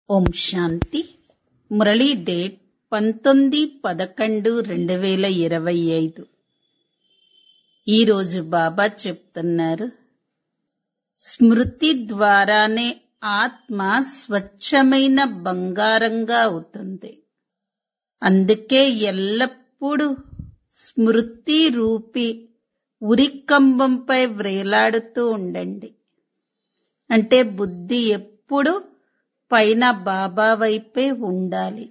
ఓం శాంతి Murali date పంతొమ్మిది పదకొండు రెండు వేల ఇరవై ఐదు ఈరోజు బాబా చెప్తున్నారు స్మృతి ద్వారానే ఆత్మ స్వచ్ఛమైన బంగారంగా అవుతుంది అందుకే ఎల్లప్పుడూ స్మృతి రూపి ఉరికంబంపై వ్రేలాడుతూ ఉండండి అంటే బుద్ధి ఎప్పుడు పైన బాబా వైపే ఉండాలి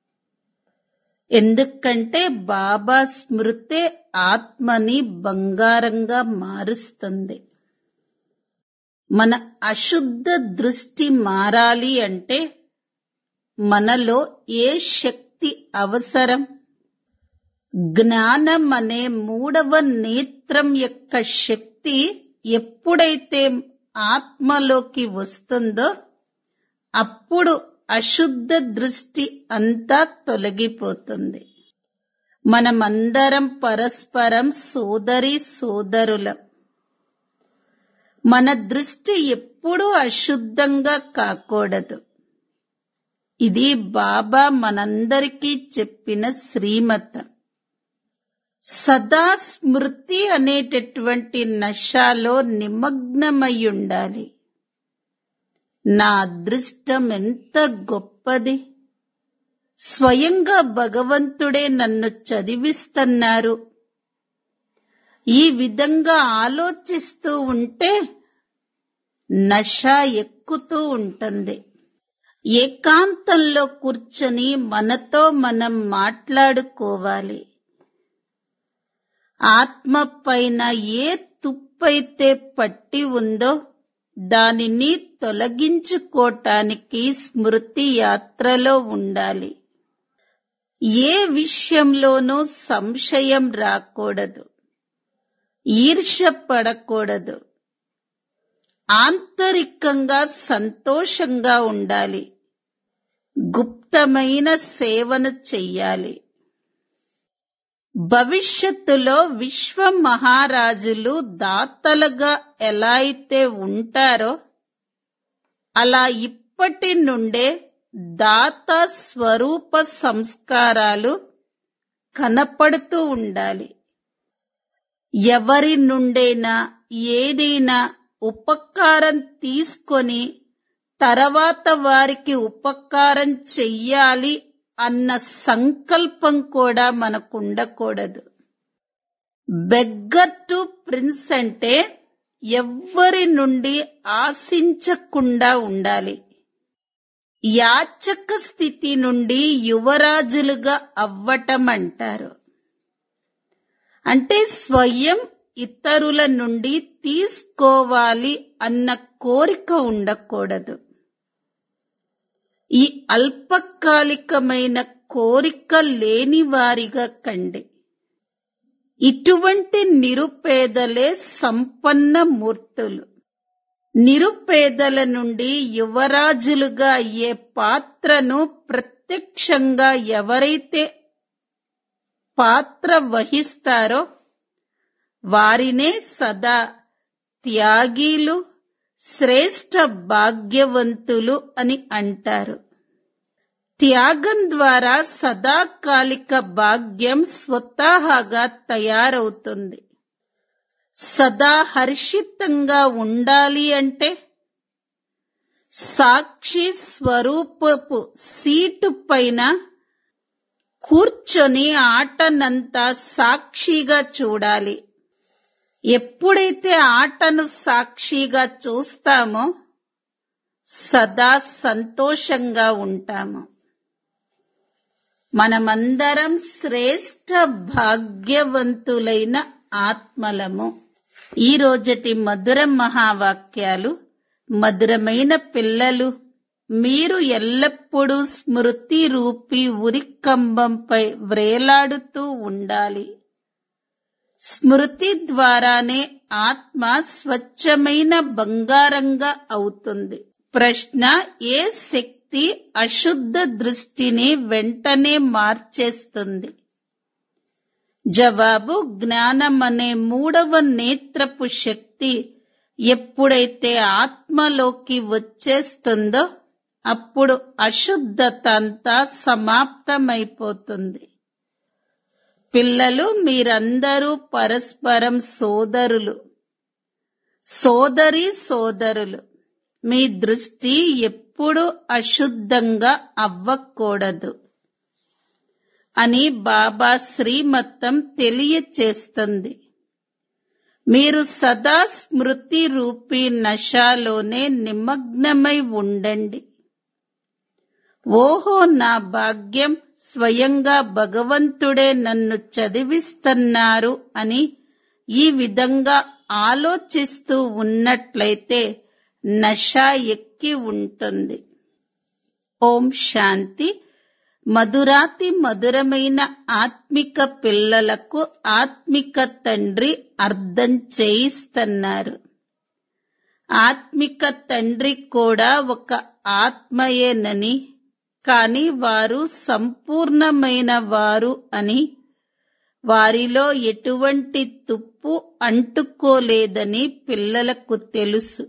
ఎందుకంటే బాబా స్మృతే ఆత్మని బంగారంగా మారుస్తుంది మన అశుద్ధ దృష్టి మారాలి అంటే మనలో ఏ శక్తి అవసరం జ్ఞానం అనే మూడవ నేత్రం యొక్క శక్తి ఎప్పుడైతే ఆత్మలోకి వస్తుందో అప్పుడు అశుద్ధ దృష్టి అంతా తొలగిపోతుంది మనమందరం పరస్పరం సోదరి సోదరులం మన దృష్టి ఎప్పుడూ అశుద్ధంగా కాకూడదు ఇది బాబా మనందరికీ చెప్పిన శ్రీమతం సదా స్మృతి అనేటటువంటి నశాలో నిమగ్నమై ఉండాలి నా అదృష్టం ఎంత గొప్పది స్వయంగా భగవంతుడే నన్ను చదివిస్తున్నారు ఈ విధంగా ఆలోచిస్తూ ఉంటే నష ఎక్కుతూ ఉంటుంది ఏకాంతంలో కూర్చొని మనతో మనం మాట్లాడుకోవాలి ఆత్మ పైన ఏ తుప్పైతే పట్టి ఉందో దానిని తొలగించుకోటానికి స్మృతి యాత్రలో ఉండాలి ఏ విషయంలోనూ సంశయం రాకూడదు ఈర్ష పడకూడదు ఆంతరికంగా సంతోషంగా ఉండాలి గుప్తమైన సేవను చెయ్యాలి భవిష్యత్తులో విశ్వ మహారాజులు దాతలుగా ఎలా అయితే ఉంటారో అలా ఇప్పటి నుండే దాత స్వరూప సంస్కారాలు కనపడుతూ ఉండాలి ఎవరి నుండైనా ఏదైనా ఉపకారం తీసుకొని తర్వాత వారికి ఉపకారం చెయ్యాలి అన్న సంకల్పం కూడా మనకు ఉండకూడదు బెగ్గర్ టు ప్రిన్స్ అంటే ఎవ్వరి నుండి ఆశించకుండా ఉండాలి యాచక స్థితి నుండి యువరాజులుగా అవ్వటం అంటారు అంటే స్వయం ఇతరుల నుండి తీసుకోవాలి అన్న కోరిక ఉండకూడదు ఈ అల్పకాలికమైన కోరిక లేని వారిగా కండి ఇటువంటి నిరుపేదలే సంపన్న మూర్తులు నిరుపేదల నుండి యువరాజులుగా అయ్యే పాత్రను ప్రత్యక్షంగా ఎవరైతే పాత్ర వహిస్తారో వారినే సదా త్యాగీలు శ్రేష్ఠ భాగ్యవంతులు అని అంటారు త్యాగం ద్వారా సదాకాలిక భాగ్యం స్వతహాగా తయారవుతుంది సదా హర్షితంగా ఉండాలి అంటే సాక్షి స్వరూపపు సీటు పైన కూర్చొని ఆటనంతా సాక్షిగా చూడాలి ఎప్పుడైతే ఆటను సాక్షిగా చూస్తామో సదా సంతోషంగా ఉంటాము మనమందరం శ్రేష్ఠ భాగ్యవంతులైన ఆత్మలము ఈ రోజటి మధుర మహావాక్యాలు మధురమైన పిల్లలు మీరు ఎల్లప్పుడూ స్మృతి రూపి ఉరికంబంపై వ్రేలాడుతూ ఉండాలి స్మృతి ద్వారానే ఆత్మ స్వచ్ఛమైన బంగారంగా అవుతుంది ప్రశ్న ఏ శక్తి అశుద్ధ దృష్టిని వెంటనే మార్చేస్తుంది జవాబు జ్ఞానం అనే మూడవ నేత్రపు శక్తి ఎప్పుడైతే ఆత్మలోకి వచ్చేస్తుందో అప్పుడు అశుద్ధత అంతా సమాప్తమైపోతుంది పిల్లలు మీరందరూ పరస్పరం సోదరులు సోదరి సోదరులు మీ దృష్టి ఎప్పుడూ అశుద్ధంగా అవ్వకూడదు అని బాబా శ్రీమతం తెలియచేస్తుంది మీరు సదా స్మృతి రూపీ నశాలోనే నిమగ్నమై ఉండండి ఓహో నా భాగ్యం స్వయంగా భగవంతుడే నన్ను చదివిస్తున్నారు అని ఈ విధంగా ఆలోచిస్తూ ఉన్నట్లయితే నష ఎక్కి ఉంటుంది ఓం శాంతి మధురాతి మధురమైన ఆత్మిక పిల్లలకు ఆత్మిక తండ్రి అర్థం చేయిస్తున్నారు ఆత్మిక తండ్రి కూడా ఒక ఆత్మయేనని కాని వారు సంపూర్ణమైన వారు అని వారిలో ఎటువంటి తుప్పు అంటుకోలేదని పిల్లలకు తెలుసు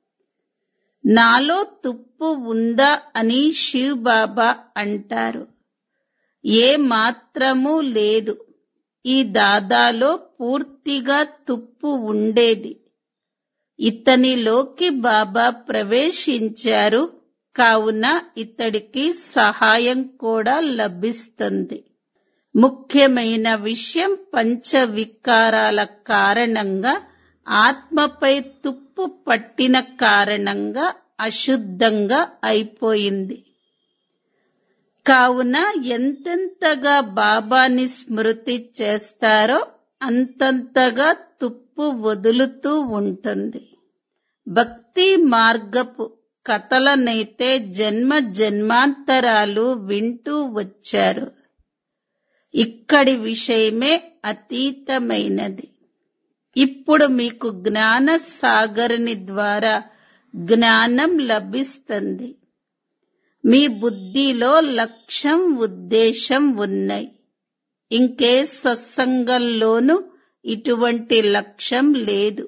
నాలో తుప్పు ఉందా అని శివ్ బాబా అంటారు ఏ మాత్రమూ లేదు ఈ దాదాలో పూర్తిగా తుప్పు ఉండేది ఇతనిలోకి బాబా ప్రవేశించారు కావున ఇతడికి సహాయం కూడా లభిస్తుంది ముఖ్యమైన విషయం పంచ వికారాల కారణంగా ఆత్మపై తుప్పు పట్టిన కారణంగా అశుద్ధంగా అయిపోయింది కావున ఎంతెంతగా బాబాని స్మృతి చేస్తారో అంతంతగా తుప్పు వదులుతూ ఉంటుంది భక్తి మార్గపు కథలనైతే జన్మ జన్మాంతరాలు వింటూ వచ్చారు ఇక్కడి విషయమే అతీతమైనది ఇప్పుడు మీకు జ్ఞాన సాగరుని ద్వారా జ్ఞానం లభిస్తుంది మీ బుద్ధిలో లక్ష్యం ఉద్దేశం ఉన్నాయి ఇంకే సత్సంగంలోనూ ఇటువంటి లక్ష్యం లేదు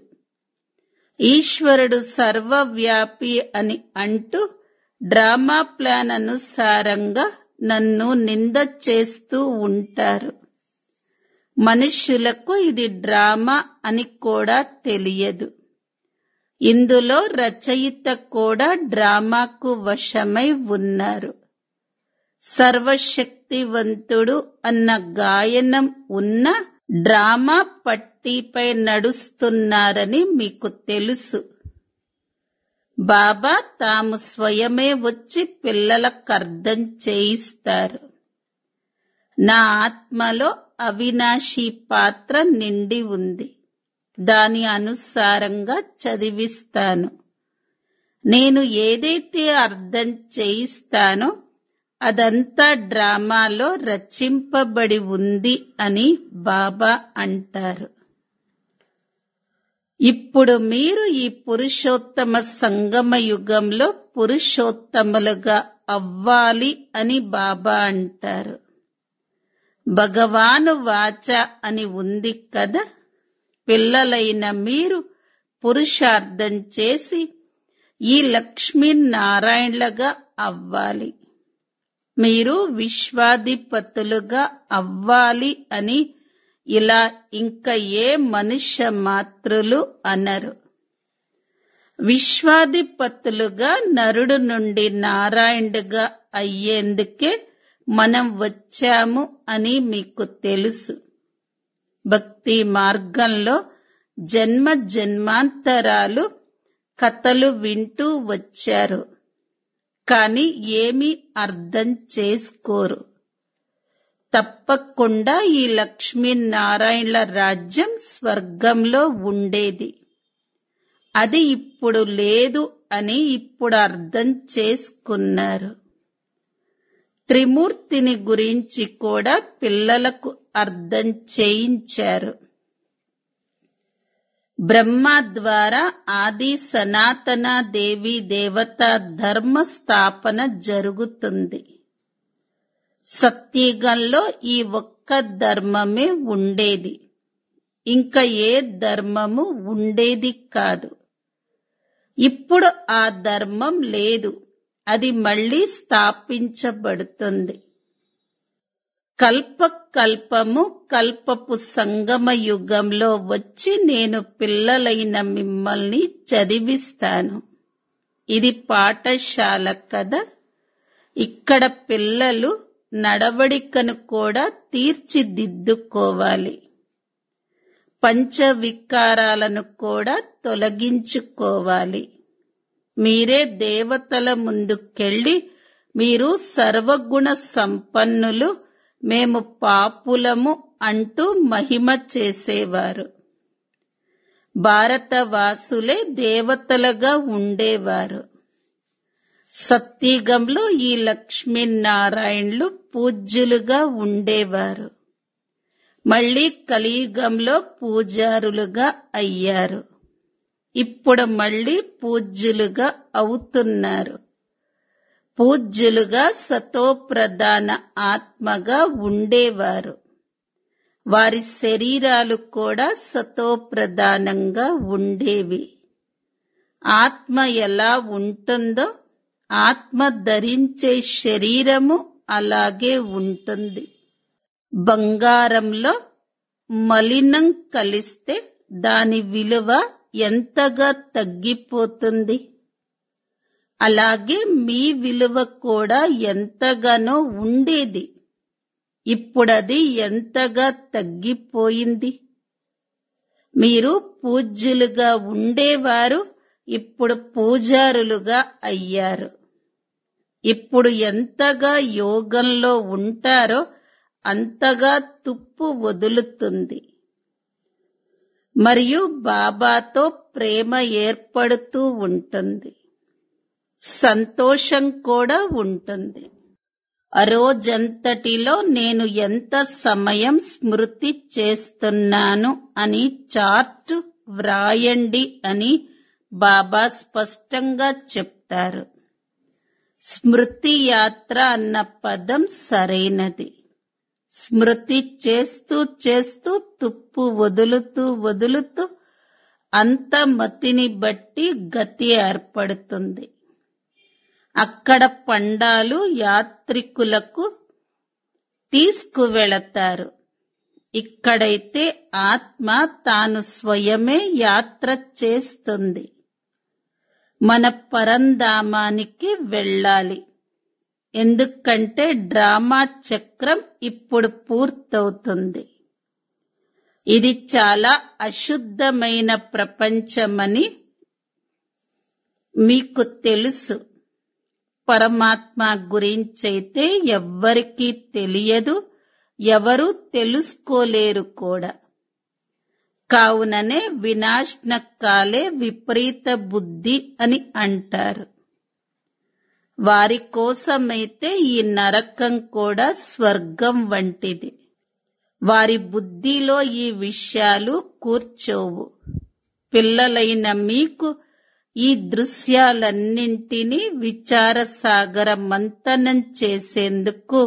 ఈశ్వరుడు సర్వవ్యాపి అని అంటూ డ్రామా ప్లాన్ అనుసారంగా నన్ను నింద చేస్తూ ఉంటారు మనుష్యులకు ఇది డ్రామా అని కూడా తెలియదు ఇందులో రచయిత కూడా డ్రామాకు వశమై ఉన్నారు సర్వశక్తివంతుడు అన్న గాయనం ఉన్న డ్రామా పట్టీపై నడుస్తున్నారని మీకు తెలుసు బాబా తాము స్వయమే వచ్చి పిల్లలకు అర్థం చేయిస్తారు నా ఆత్మలో అవినాశి పాత్ర నిండి ఉంది దాని అనుసారంగా చదివిస్తాను నేను ఏదైతే అర్థం చేయిస్తానో అదంతా డ్రామాలో రచింపబడి ఉంది అని బాబా అంటారు ఇప్పుడు మీరు ఈ పురుషోత్తమ సంగమ యుగంలో పురుషోత్తములుగా అవ్వాలి అని బాబా అంటారు భగవాను వాచ అని ఉంది కదా పిల్లలైన మీరు పురుషార్థం చేసి ఈ లక్ష్మీనారాయణలుగా అవ్వాలి మీరు విశ్వాధిపతులుగా అవ్వాలి అని ఇలా ఇంకా ఏ మనుష్య మాత్రులు అనరు విశ్వాధిపతులుగా నరుడు నుండి నారాయణుడుగా అయ్యేందుకే మనం వచ్చాము అని మీకు తెలుసు భక్తి మార్గంలో జన్మ జన్మాంతరాలు కథలు వింటూ వచ్చారు కాని ఏమీ అర్థం చేసుకోరు తప్పకుండా ఈ లక్ష్మీనారాయణల రాజ్యం స్వర్గంలో ఉండేది అది ఇప్పుడు లేదు అని ఇప్పుడు అర్థం చేసుకున్నారు త్రిమూర్తిని గురించి కూడా పిల్లలకు అర్థం చేయించారు బ్రహ్మ ద్వారా ఆది సనాతన దేవి దేవత ధర్మ స్థాపన జరుగుతుంది సత్యగంలో ఈ ఒక్క ధర్మమే ఉండేది ఇంకా ఏ ధర్మము ఉండేది కాదు ఇప్పుడు ఆ ధర్మం లేదు అది మళ్ళీ స్థాపించబడుతుంది కల్ప కల్పము కల్పపు సంగమ యుగంలో వచ్చి నేను పిల్లలైన మిమ్మల్ని చదివిస్తాను ఇది పాఠశాల కదా ఇక్కడ పిల్లలు నడవడికను కూడా తీర్చిదిద్దుకోవాలి పంచవికారాలను కూడా తొలగించుకోవాలి మీరే దేవతల ముందుకెళ్ళి మీరు సర్వగుణ సంపన్నులు మేము పాపులము అంటూ మహిమ చేసేవారు భారతవాసులే దేవతలుగా ఉండేవారు సత్యగంలో ఈ లక్ష్మీనారాయణులు పూజ్యులుగా ఉండేవారు మళ్ళీ కలియుగంలో పూజారులుగా అయ్యారు ఇప్పుడు మళ్ళీ పూజ్యులుగా అవుతున్నారు పూజ్యులుగా సతోప్రధాన ఆత్మగా ఉండేవారు వారి శరీరాలు కూడా సతోప్రధానంగా ఉండేవి ఆత్మ ఎలా ఉంటుందో ఆత్మ ధరించే శరీరము అలాగే ఉంటుంది బంగారంలో మలినం కలిస్తే దాని విలువ ఎంతగా తగ్గిపోతుంది అలాగే మీ విలువ కూడా ఎంతగానో ఉండేది ఇప్పుడది ఎంతగా తగ్గిపోయింది మీరు పూజ్యులుగా ఉండేవారు ఇప్పుడు పూజారులుగా అయ్యారు ఇప్పుడు ఎంతగా యోగంలో ఉంటారో అంతగా తుప్పు వదులుతుంది మరియు బాబాతో ప్రేమ ఏర్పడుతూ ఉంటుంది సంతోషం కూడా ఉంటుంది ఆ రోజంతటిలో నేను ఎంత సమయం స్మృతి చేస్తున్నాను అని చార్ట్ వ్రాయండి అని బాబా స్పష్టంగా చెప్తారు స్మృతి యాత్ర అన్న పదం సరైనది స్మృతి చేస్తూ చేస్తూ తుప్పు వదులుతూ వదులుతూ అంత మతిని బట్టి గతి ఏర్పడుతుంది అక్కడ పండాలు యాత్రికులకు తీసుకువెళతారు ఇక్కడైతే ఆత్మ తాను స్వయమే యాత్ర చేస్తుంది మన పరంధామానికి వెళ్ళాలి ఎందుకంటే డ్రామా చక్రం ఇప్పుడు పూర్తవుతుంది ఇది చాలా అశుద్ధమైన ప్రపంచమని మీకు తెలుసు పరమాత్మ గురించైతే ఎవ్వరికీ తెలియదు ఎవరు తెలుసుకోలేరు కూడా కావుననే వినాశన కాలే విపరీత బుద్ధి అని అంటారు వారి కోసమైతే ఈ నరకం కూడా స్వర్గం వంటిది వారి బుద్ధిలో ఈ విషయాలు కూర్చోవు పిల్లలైన మీకు ఈ దృశ్యాలన్నింటినీ విచార సాగర మంతనం చేసేందుకు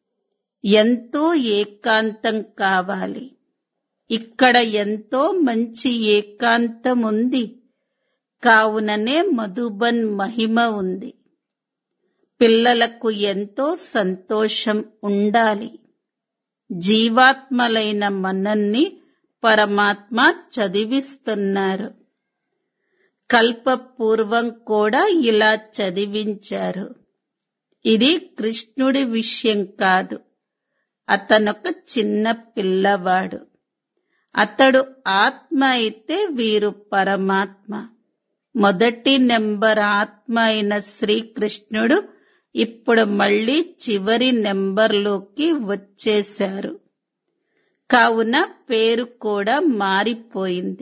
ఎంతో ఏకాంతం కావాలి ఇక్కడ ఎంతో మంచి ఏకాంతం ఉంది కావుననే మధుబన్ మహిమ ఉంది పిల్లలకు ఎంతో సంతోషం ఉండాలి జీవాత్మలైన మనల్ని పరమాత్మ చదివిస్తున్నారు కల్పపూర్వం కూడా ఇలా చదివించారు ఇది కృష్ణుడి విషయం కాదు అతనొక చిన్న పిల్లవాడు అతడు ఆత్మ అయితే వీరు పరమాత్మ మొదటి నెంబర్ ఆత్మ అయిన శ్రీకృష్ణుడు ఇప్పుడు మళ్ళీ చివరి నెంబర్లోకి వచ్చేశారు కావున పేరు కూడా మారిపోయింది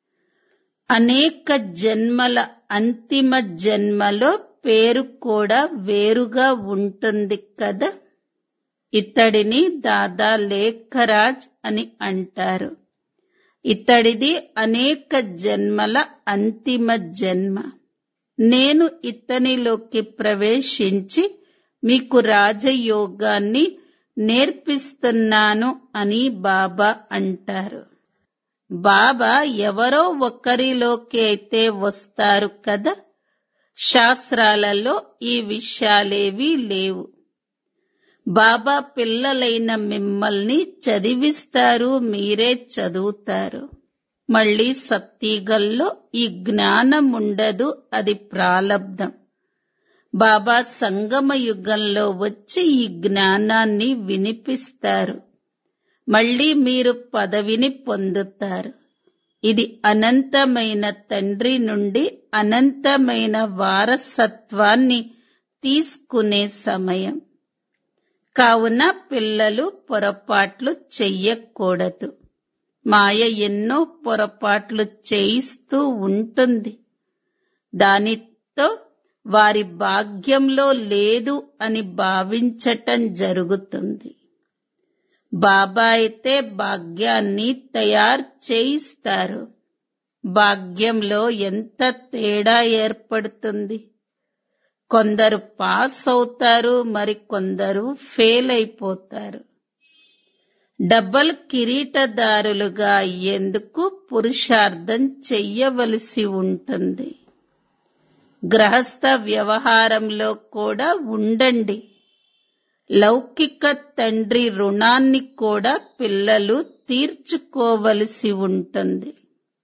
అనేక జన్మల అంతిమ జన్మలో పేరు కూడా వేరుగా ఉంటుంది కదా ఇతడిని దాదా లేఖరాజ్ అని అంటారు ఇతడిది అనేక జన్మల అంతిమ జన్మ నేను ఇతనిలోకి ప్రవేశించి మీకు రాజయోగాన్ని నేర్పిస్తున్నాను అని బాబా అంటారు బాబా ఎవరో ఒకరిలోకి అయితే వస్తారు కదా శాస్త్రాలలో ఈ విషయాలేవీ లేవు బాబా పిల్లలైన మిమ్మల్ని చదివిస్తారు మీరే చదువుతారు మళ్ళీ సత్తిగల్లో ఈ జ్ఞానం ఉండదు అది ప్రాలబ్ధం బాబా సంగమ యుగంలో వచ్చి ఈ జ్ఞానాన్ని వినిపిస్తారు మళ్ళీ మీరు పదవిని పొందుతారు ఇది అనంతమైన తండ్రి నుండి అనంతమైన వారసత్వాన్ని తీసుకునే సమయం కావున పిల్లలు పొరపాట్లు చెయ్యకూడదు మాయ ఎన్నో పొరపాట్లు చేయిస్తూ ఉంటుంది దానితో వారి భాగ్యంలో లేదు అని భావించటం జరుగుతుంది బాబా అయితే భాగ్యాన్ని తయారు చేయిస్తారు భాగ్యంలో ఎంత తేడా ఏర్పడుతుంది కొందరు పాస్ అవుతారు మరి కొందరు ఫెయిల్ అయిపోతారు డబల్ కిరీటదారులుగా అయ్యేందుకు పురుషార్థం చెయ్యవలసి ఉంటుంది గ్రహస్థ వ్యవహారంలో కూడా ఉండండి లౌకిక తండ్రి రుణాన్ని కూడా పిల్లలు తీర్చుకోవలసి ఉంటుంది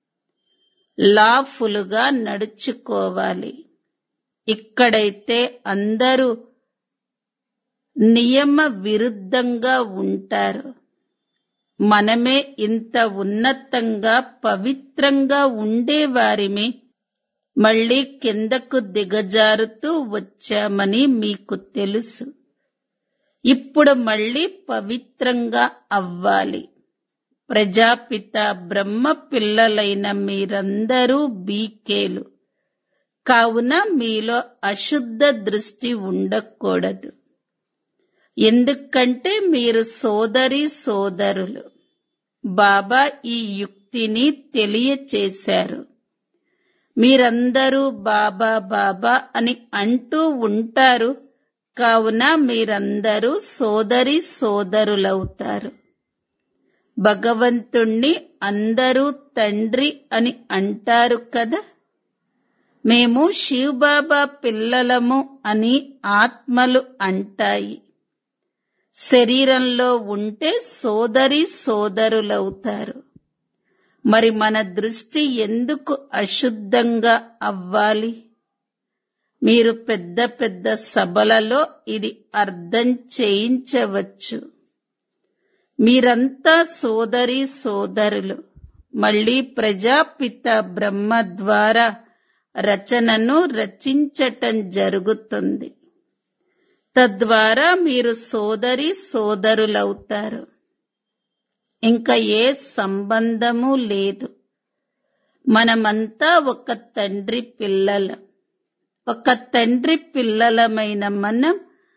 లాఫులుగా నడుచుకోవాలి ఇక్కడైతే అందరూ నియమ విరుద్ధంగా ఉంటారు మనమే ఇంత ఉన్నతంగా పవిత్రంగా ఉండేవారిమి మళ్ళీ కిందకు దిగజారుతూ వచ్చామని మీకు తెలుసు ఇప్పుడు మళ్ళీ పవిత్రంగా అవ్వాలి ప్రజాపిత బ్రహ్మ పిల్లలైన మీరందరూ బీకేలు కావున మీలో అశుద్ధ దృష్టి ఉండకూడదు ఎందుకంటే మీరు సోదరి సోదరులు బాబా ఈ యుక్తిని తెలియచేశారు మీరందరూ బాబా బాబా అని అంటూ ఉంటారు కావున మీరందరూ సోదరి సోదరులవుతారు భగవంతుణ్ణి అందరూ తండ్రి అని అంటారు కదా మేము శివబాబా పిల్లలము అని ఆత్మలు అంటాయి శరీరంలో ఉంటే సోదరి సోదరులవుతారు మరి మన దృష్టి ఎందుకు అశుద్ధంగా అవ్వాలి మీరు పెద్ద పెద్ద సభలలో ఇది అర్థం చేయించవచ్చు మీరంతా సోదరి సోదరులు మళ్ళీ ప్రజాపిత బ్రహ్మ ద్వారా రచనను రచించటం జరుగుతుంది తద్వారా మీరు సోదరి సోదరులవుతారు ఇంకా ఏ సంబంధము లేదు మనమంతా ఒక తండ్రి పిల్లలం ఒక తండ్రి పిల్లలమైన మనం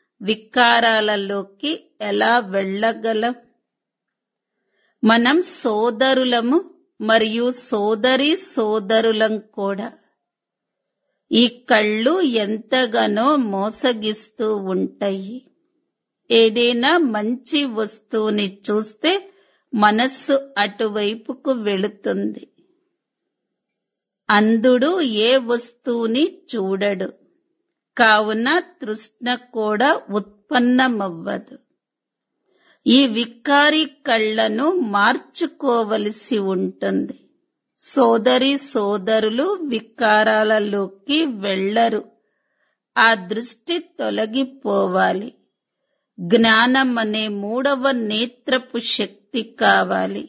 వికారాలలోకి ఎలా వెళ్ళగలం మనం సోదరులము మరియు సోదరి సోదరులం కూడా ఈ కళ్ళు ఎంతగానో మోసగిస్తూ ఉంటాయి ఏదైనా మంచి వస్తువుని చూస్తే మనస్సు అటువైపుకు వెళుతుంది అంధుడు ఏ వస్తువుని చూడడు కావున తృష్ణ కూడా ఉత్పన్నమవ్వదు ఈ వికారి కళ్ళను మార్చుకోవలసి ఉంటుంది సోదరి సోదరులు వికారాలలోకి వెళ్ళరు ఆ దృష్టి తొలగిపోవాలి జ్ఞానం అనే మూడవ నేత్రపు శక్తి కావాలి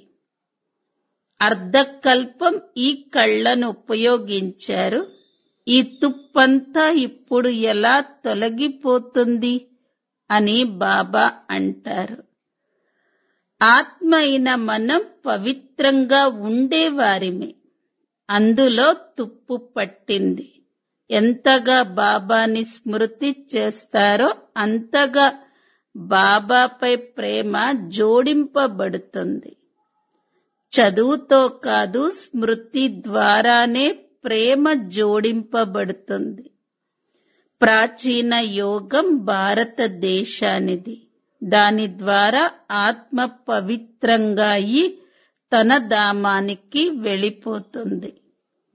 అర్ధకల్పం ఈ కళ్ళను ఉపయోగించారు ఈ తుప్పంతా ఇప్పుడు ఎలా తొలగిపోతుంది అని బాబా అంటారు ఆత్మ అయిన మనం పవిత్రంగా ఉండేవారిమే అందులో తుప్పు పట్టింది ఎంతగా బాబాని స్మృతి చేస్తారో అంతగా బాబాపై ప్రేమ జోడింపబడుతుంది చదువుతో కాదు స్మృతి ద్వారానే ప్రేమ జోడింపబడుతుంది ప్రాచీన యోగం భారతదేశానిది దాని ద్వారా ఆత్మ పవిత్రంగా అయి తన ధామానికి వెళ్ళిపోతుంది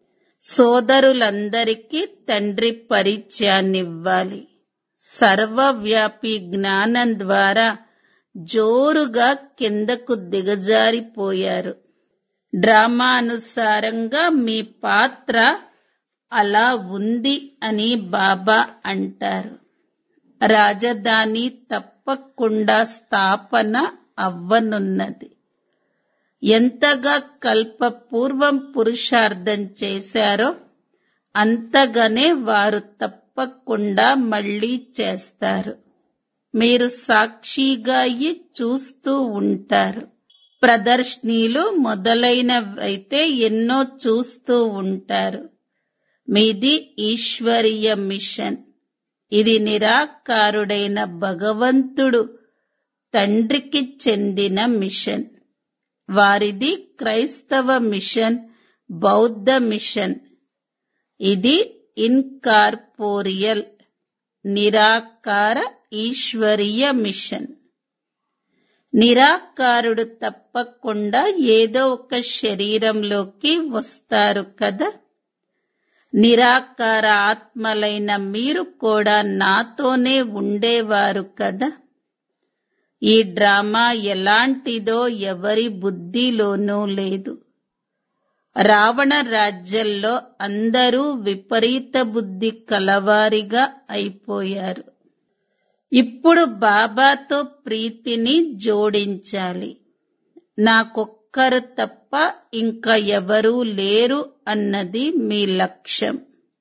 సోదరులందరికీ తండ్రి పరిచయాన్నివ్వాలి సర్వవ్యాపి జ్ఞానం ద్వారా జోరుగా కిందకు దిగజారిపోయారు డ్రామా అనుసారంగా మీ పాత్ర అలా ఉంది అని బాబా అంటారు రాజధాని తప్పకుండా స్థాపన అవ్వనున్నది ఎంతగా కల్పపూర్వం పురుషార్థం చేశారో అంతగానే వారు తప్పకుండా మళ్ళీ చేస్తారు మీరు సాక్షిగా అయి చూస్తూ ఉంటారు ప్రదర్శనీలు మొదలైనవైతే ఎన్నో చూస్తూ ఉంటారు మీది ఈశ్వరీయ మిషన్ ఇది నిరాకారుడైన భగవంతుడు తండ్రికి చెందిన మిషన్ వారిది క్రైస్తవ మిషన్ బౌద్ధ మిషన్ ఇది ఇన్కార్పోరియల్ నిరాకార ఈశ్వరీయ మిషన్ నిరాకారుడు తప్పకుండా ఏదో ఒక శరీరంలోకి వస్తారు కదా నిరాకార ఆత్మలైన మీరు కూడా నాతోనే ఉండేవారు కదా ఈ డ్రామా ఎలాంటిదో ఎవరి బుద్ధిలోనూ లేదు రావణ రాజ్యంలో అందరూ విపరీత బుద్ధి కలవారిగా అయిపోయారు ఇప్పుడు బాబాతో ప్రీతిని జోడించాలి నాకొక్కరు తప్ప ఇంకా ఎవరూ లేరు అన్నది మీ లక్ష్యం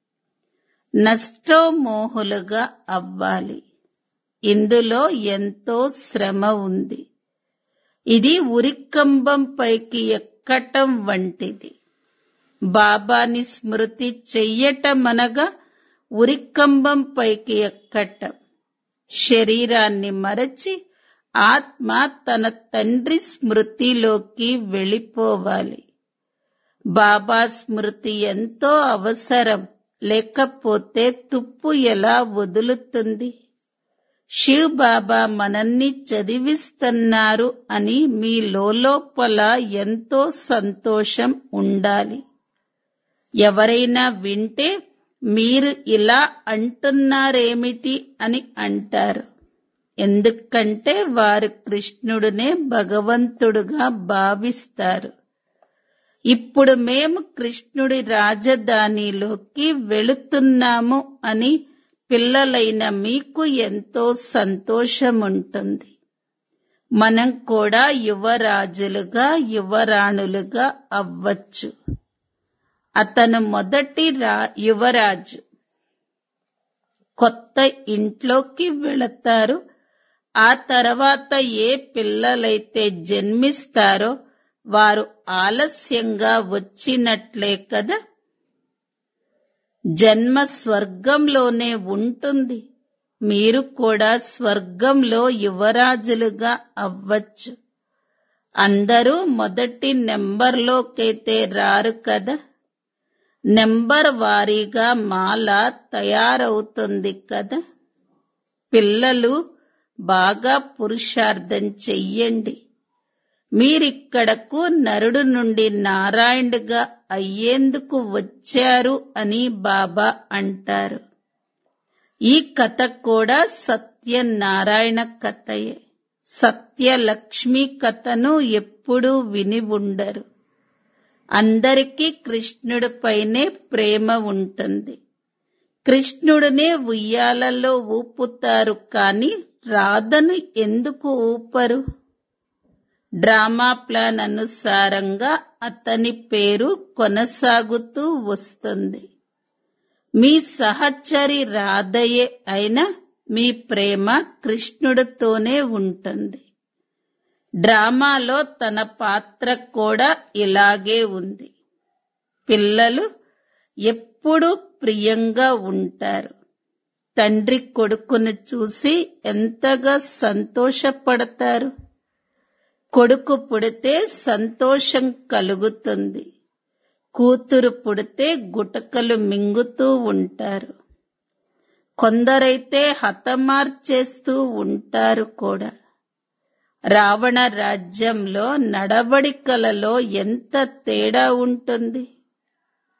నష్టోమోహులుగా అవ్వాలి ఇందులో ఎంతో శ్రమ ఉంది ఇది ఉరికంబం పైకి ఎక్కటం వంటిది బాబాని స్మృతి చెయ్యటమనగా ఉరికంబం పైకి ఎక్కటం శరీరాన్ని మరచి ఆత్మ తన తండ్రి స్మృతిలోకి వెళ్ళిపోవాలి బాబా స్మృతి ఎంతో అవసరం లేకపోతే తుప్పు ఎలా వదులుతుంది శివ్ బాబా మనల్ని చదివిస్తున్నారు అని మీ లోపల ఎంతో సంతోషం ఉండాలి ఎవరైనా వింటే మీరు ఇలా అంటున్నారేమిటి అని అంటారు ఎందుకంటే వారు కృష్ణుడినే భగవంతుడుగా భావిస్తారు ఇప్పుడు మేము కృష్ణుడి రాజధానిలోకి వెళుతున్నాము అని పిల్లలైన మీకు ఎంతో సంతోషముంటుంది మనం కూడా యువరాజులుగా యువరాణులుగా అవ్వచ్చు అతను మొదటి రా యువరాజు కొత్త ఇంట్లోకి వెళతారు ఆ తర్వాత ఏ పిల్లలైతే జన్మిస్తారో వారు ఆలస్యంగా వచ్చినట్లే కదా జన్మ స్వర్గంలోనే ఉంటుంది మీరు కూడా స్వర్గంలో యువరాజులుగా అవ్వచ్చు అందరూ మొదటి నెంబర్లోకైతే రారు కదా నెంబర్ వారీగా మాల తయారవుతుంది కదా పిల్లలు బాగా పురుషార్థం చెయ్యండి మీరిక్కడకు నరుడు నుండి నారాయణుడిగా అయ్యేందుకు వచ్చారు అని బాబా అంటారు ఈ కథ కూడా సత్యనారాయణ కథయే సత్యలక్ష్మి కథను ఎప్పుడూ విని ఉండరు అందరికీ కృష్ణుడిపైనే ప్రేమ ఉంటుంది కృష్ణుడినే ఉయ్యాలలో ఊపుతారు కాని రాధను ఎందుకు ఊపరు డ్రామా ప్లాన్ అనుసారంగా అతని పేరు కొనసాగుతూ వస్తుంది మీ సహచరి రాధయే అయినా మీ ప్రేమ కృష్ణుడితోనే ఉంటుంది డ్రామాలో తన పాత్ర కూడా ఇలాగే ఉంది పిల్లలు ఎప్పుడూ ప్రియంగా ఉంటారు తండ్రి కొడుకును చూసి ఎంతగా సంతోషపడతారు కొడుకు పుడితే సంతోషం కలుగుతుంది కూతురు పుడితే గుటకలు మింగుతూ ఉంటారు కొందరైతే హతమార్చేస్తూ ఉంటారు కూడా రావణ రాజ్యంలో నడవడికలలో ఎంత తేడా ఉంటుంది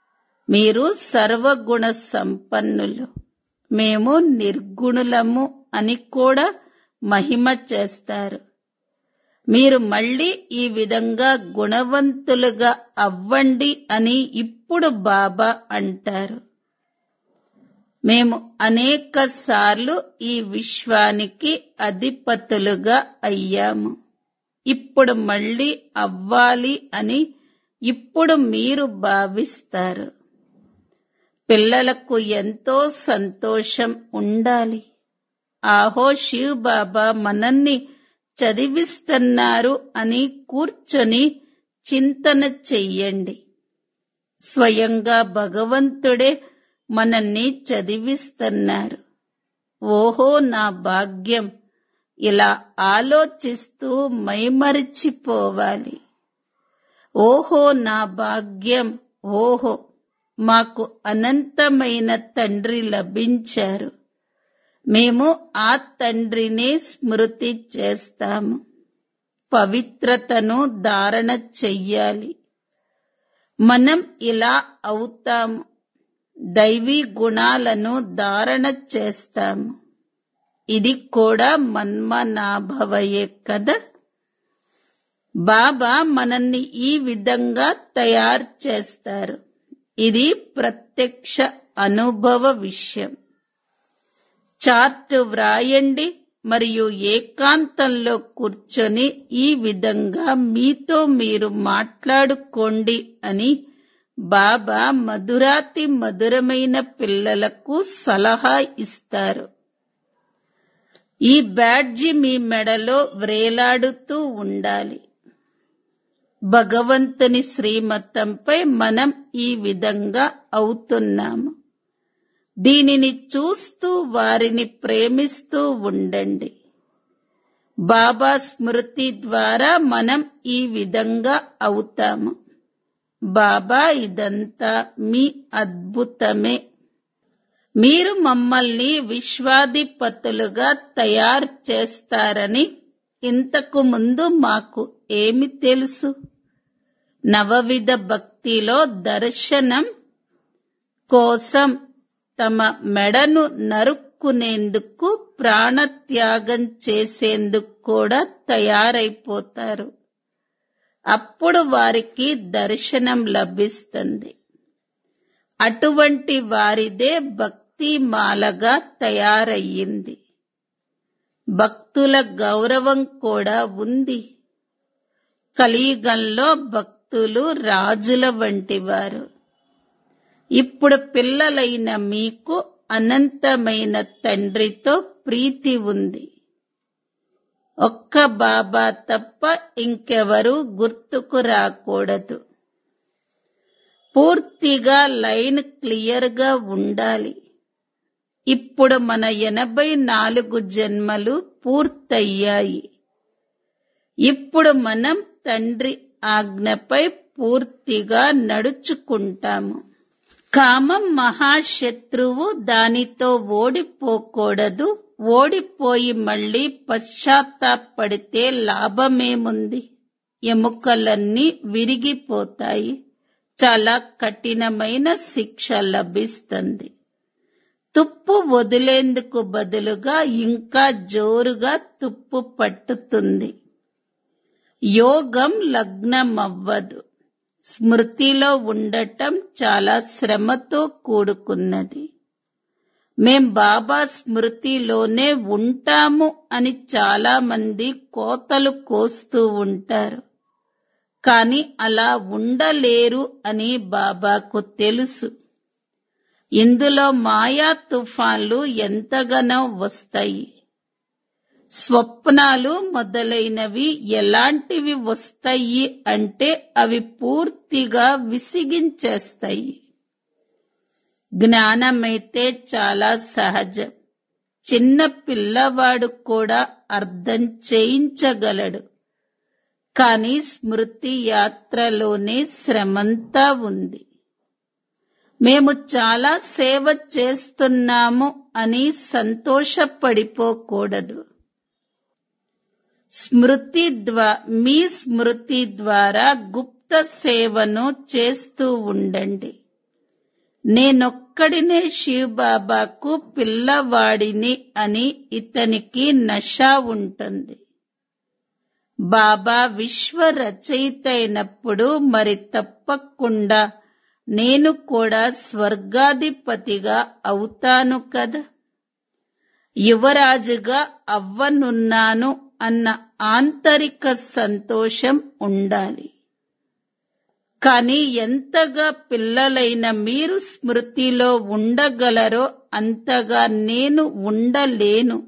మీరు సర్వగుణ సంపన్నులు మేము నిర్గుణులము అని కూడా మహిమ చేస్తారు మీరు మళ్ళీ ఈ విధంగా గుణవంతులుగా అవ్వండి అని ఇప్పుడు బాబా అంటారు మేము అనేక సార్లు ఈ విశ్వానికి అధిపతులుగా అయ్యాము ఇప్పుడు మళ్ళీ అవ్వాలి అని ఇప్పుడు మీరు భావిస్తారు పిల్లలకు ఎంతో సంతోషం ఉండాలి ఆహో శివ్ బాబా మనల్ని చదివిస్తున్నారు అని కూర్చొని చింతన చెయ్యండి స్వయంగా భగవంతుడే మనల్ని చదివిస్తున్నారు ఓహో నా భాగ్యం ఇలా ఆలోచిస్తూ మైమరిచిపోవాలి ఓహో నా భాగ్యం ఓహో మాకు అనంతమైన తండ్రి లభించారు మేము ఆ తండ్రినే స్మృతి చేస్తాము పవిత్రతను ధారణ చెయ్యాలి మనం ఇలా అవుతాము దైవీ గుణాలను ధారణ చేస్తాము ఇది కూడా మన్మనాభవయే కదా బాబా మనల్ని ఈ విధంగా తయారు చేస్తారు ఇది ప్రత్యక్ష అనుభవ విషయం చార్ట్ వ్రాయండి మరియు ఏకాంతంలో కూర్చొని ఈ విధంగా మీతో మీరు మాట్లాడుకోండి అని బాబా మధురాతి మధురమైన పిల్లలకు సలహా ఇస్తారు ఈ బ్యాడ్జి మీ మెడలో వ్రేలాడుతూ ఉండాలి భగవంతుని శ్రీమతంపై మనం ఈ విధంగా అవుతున్నాము దీనిని చూస్తూ వారిని ప్రేమిస్తూ ఉండండి బాబా స్మృతి ద్వారా మనం ఈ విధంగా అవుతాము బాబా ఇదంతా మీ అద్భుతమే మీరు మమ్మల్ని విశ్వాధిపతులుగా తయారు చేస్తారని ఇంతకు ముందు మాకు ఏమి తెలుసు నవవిధ భక్తిలో దర్శనం కోసం తమ మెడను నరుక్కునేందుకు ప్రాణత్యాగం చేసేందుకు కూడా తయారైపోతారు అప్పుడు వారికి దర్శనం లభిస్తుంది అటువంటి వారిదే భక్తి మాలగా తయారయ్యింది భక్తుల గౌరవం కూడా ఉంది కలియుగంలో భక్తులు రాజుల వంటివారు ఇప్పుడు పిల్లలైన మీకు అనంతమైన తండ్రితో ప్రీతి ఉంది ఒక్క బాబా తప్ప ఇంకెవరూ గుర్తుకు రాకూడదు పూర్తిగా లైన్ క్లియర్ గా ఉండాలి ఇప్పుడు మన ఎనభై నాలుగు జన్మలు పూర్తయ్యాయి ఇప్పుడు మనం తండ్రి ఆజ్ఞపై పూర్తిగా నడుచుకుంటాము కామం మహాశత్రువు దానితో ఓడిపోకూడదు ఓడిపోయి మళ్ళీ పశ్చాత్తాపడితే లాభమేముంది ఎముకలన్నీ విరిగిపోతాయి చాలా కఠినమైన శిక్ష లభిస్తుంది తుప్పు వదిలేందుకు బదులుగా ఇంకా జోరుగా తుప్పు పట్టుతుంది యోగం లగ్నమవ్వదు స్మృతిలో ఉండటం చాలా శ్రమతో కూడుకున్నది మేం బాబా స్మృతిలోనే ఉంటాము అని చాలా మంది కోతలు కోస్తూ ఉంటారు కాని అలా ఉండలేరు అని బాబాకు తెలుసు ఇందులో మాయా తుఫాన్లు ఎంతగానో వస్తాయి స్వప్నాలు మొదలైనవి ఎలాంటివి వస్తాయి అంటే అవి పూర్తిగా విసిగించేస్తాయి జ్ఞానమైతే చాలా సహజం చిన్న పిల్లవాడు కూడా అర్థం చేయించగలడు కానీ స్మృతి యాత్రలోనే శ్రమంతా ఉంది మేము చాలా సేవ చేస్తున్నాము అని సంతోషపడిపోకూడదు స్మృతి ద్వా మీ స్మృతి ద్వారా గుప్త సేవను చేస్తూ ఉండండి నేనొక్కడినే శివ్ బాబాకు పిల్లవాడిని అని ఇతనికి నష ఉంటుంది బాబా విశ్వ రచయిత అయినప్పుడు మరి తప్పకుండా నేను కూడా స్వర్గాధిపతిగా అవుతాను కదా యువరాజుగా అవ్వనున్నాను అన్న ఆంతరిక సంతోషం ఉండాలి కానీ ఎంతగా పిల్లలైన మీరు స్మృతిలో ఉండగలరో అంతగా నేను ఉండలేను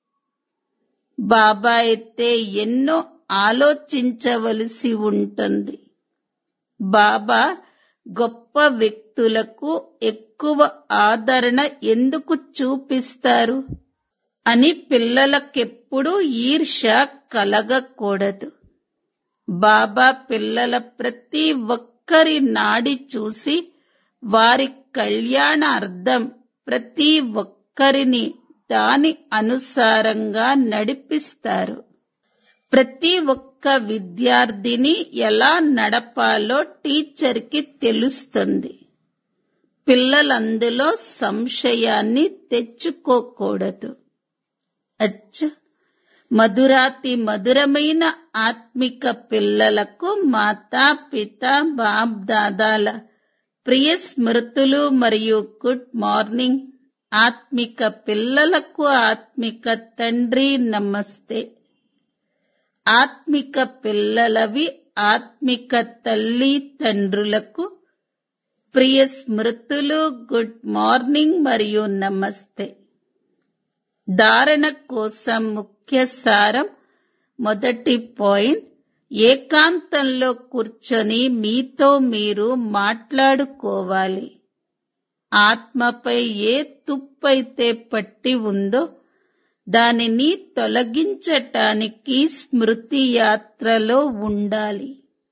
బాబా అయితే ఎన్నో ఆలోచించవలసి ఉంటుంది బాబా గొప్ప వ్యక్తులకు ఎక్కువ ఆదరణ ఎందుకు చూపిస్తారు అని పిల్లలకెప్పుడు ఈర్ష కలగకూడదు బాబా పిల్లల ప్రతి ఒక్కరి నాడి చూసి వారి కళ్యాణార్థం ప్రతి ఒక్కరిని దాని అనుసారంగా నడిపిస్తారు ప్రతి ఒక్క విద్యార్థిని ఎలా నడపాలో టీచర్కి తెలుస్తుంది పిల్లలందులో సంశయాన్ని తెచ్చుకోకూడదు అచ్చ మధురాతి మధురమైన ఆత్మిక పిల్లలకు మాతా పిత బాప్ దాదాల ప్రియ స్మృతులు మరియు గుడ్ మార్నింగ్ ఆత్మిక పిల్లలకు ఆత్మిక తండ్రి నమస్తే ఆత్మిక పిల్లలవి ఆత్మిక తల్లి తండ్రులకు ప్రియ స్మృతులు గుడ్ మార్నింగ్ మరియు నమస్తే ధారణ కోసం ముఖ్య సారం మొదటి పాయింట్ ఏకాంతంలో కూర్చొని మీతో మీరు మాట్లాడుకోవాలి ఆత్మపై ఏ తుప్పైతే పట్టి ఉందో దానిని తొలగించటానికి స్మృతి యాత్రలో ఉండాలి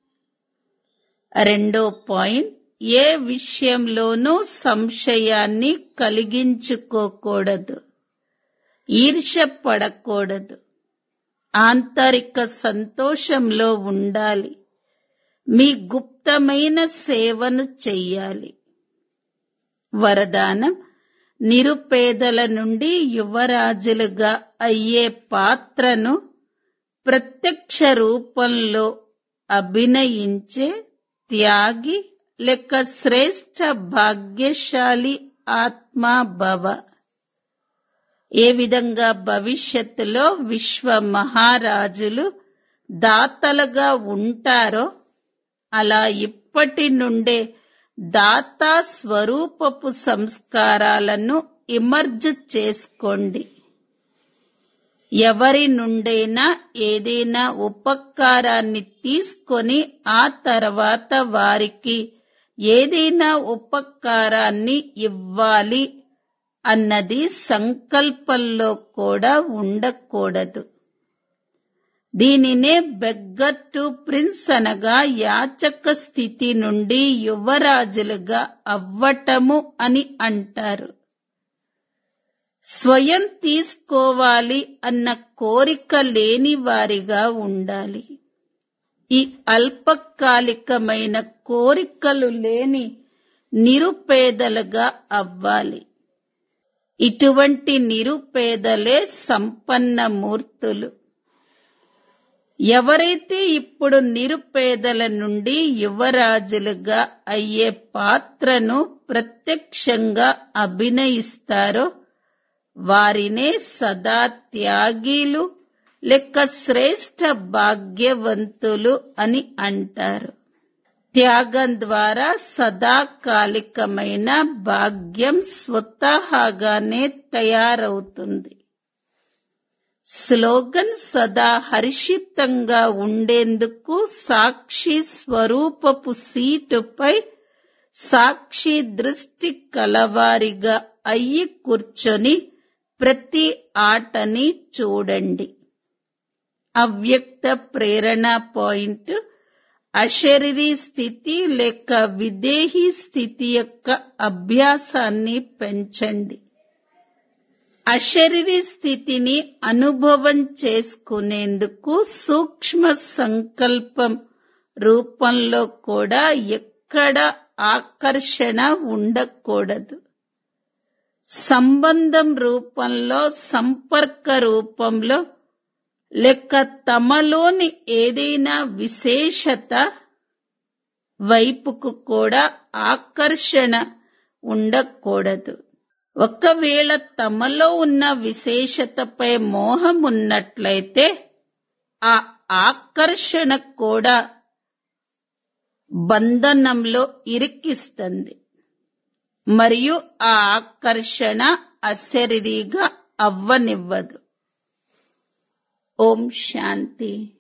రెండో పాయింట్ ఏ విషయంలోనూ సంశయాన్ని కలిగించుకోకూడదు ఈర్ష పడకూడదు ఆంతరిక సంతోషంలో ఉండాలి మీ గుప్తమైన సేవను చెయ్యాలి వరదానం నిరుపేదల నుండి యువరాజులుగా అయ్యే పాత్రను ప్రత్యక్ష రూపంలో అభినయించే త్యాగి లేక శ్రేష్ఠ భాగ్యశాలి ఆత్మా భవ ఏ విధంగా భవిష్యత్తులో విశ్వ మహారాజులు దాతలుగా ఉంటారో అలా ఇప్పటి నుండే దాతా స్వరూపపు సంస్కారాలను ఇమర్జ్ చేసుకోండి ఎవరి నుండైనా ఏదైనా ఉపకారాన్ని తీసుకొని ఆ తర్వాత వారికి ఏదైనా ఉపకారాన్ని ఇవ్వాలి అన్నది సంకల్పంలో కూడా ఉండకూడదు దీనినే బెగ్గర్ టు ప్రిన్స్ అనగా యాచక స్థితి నుండి యువరాజులుగా అవ్వటము అని అంటారు స్వయం తీసుకోవాలి అన్న కోరిక లేని వారిగా ఉండాలి ఈ అల్పకాలికమైన కోరికలు లేని నిరుపేదలుగా అవ్వాలి ఇటువంటి నిరుపేదలే సంపన్న మూర్తులు ఎవరైతే ఇప్పుడు నిరుపేదల నుండి యువరాజులుగా అయ్యే పాత్రను ప్రత్యక్షంగా అభినయిస్తారో వారినే సదా త్యాగీలు లెక్క శ్రేష్ఠ భాగ్యవంతులు అని అంటారు త్యాగం ద్వారా సదాకాలికమైన భాగ్యం స్వతహాగానే తయారవుతుంది స్లోగన్ సదా హర్షితంగా ఉండేందుకు సాక్షి స్వరూపపు సీటుపై సాక్షి దృష్టి కలవారిగా అయ్యి కూర్చొని ప్రతి ఆటని చూడండి అవ్యక్త ప్రేరణ పాయింట్ అశరీరీ స్థితి లేక విదేహీ స్థితి యొక్క అభ్యాసాన్ని పెంచండి అశరీరీ స్థితిని అనుభవం చేసుకునేందుకు సూక్ష్మ సంకల్పం రూపంలో కూడా ఎక్కడ ఆకర్షణ ఉండకూడదు సంబంధం రూపంలో సంపర్క రూపంలో లేక తమలోని ఏదైనా విశేషత వైపుకు కూడా ఆకర్షణ ఉండకూడదు ఒకవేళ తమలో ఉన్న విశేషతపై మోహం ఉన్నట్లయితే ఆ ఆకర్షణ కూడా బంధనంలో ఇరికిస్తుంది మరియు ఆ ఆకర్షణ అశరీరిగా అవ్వనివ్వదు ఓం శాంతి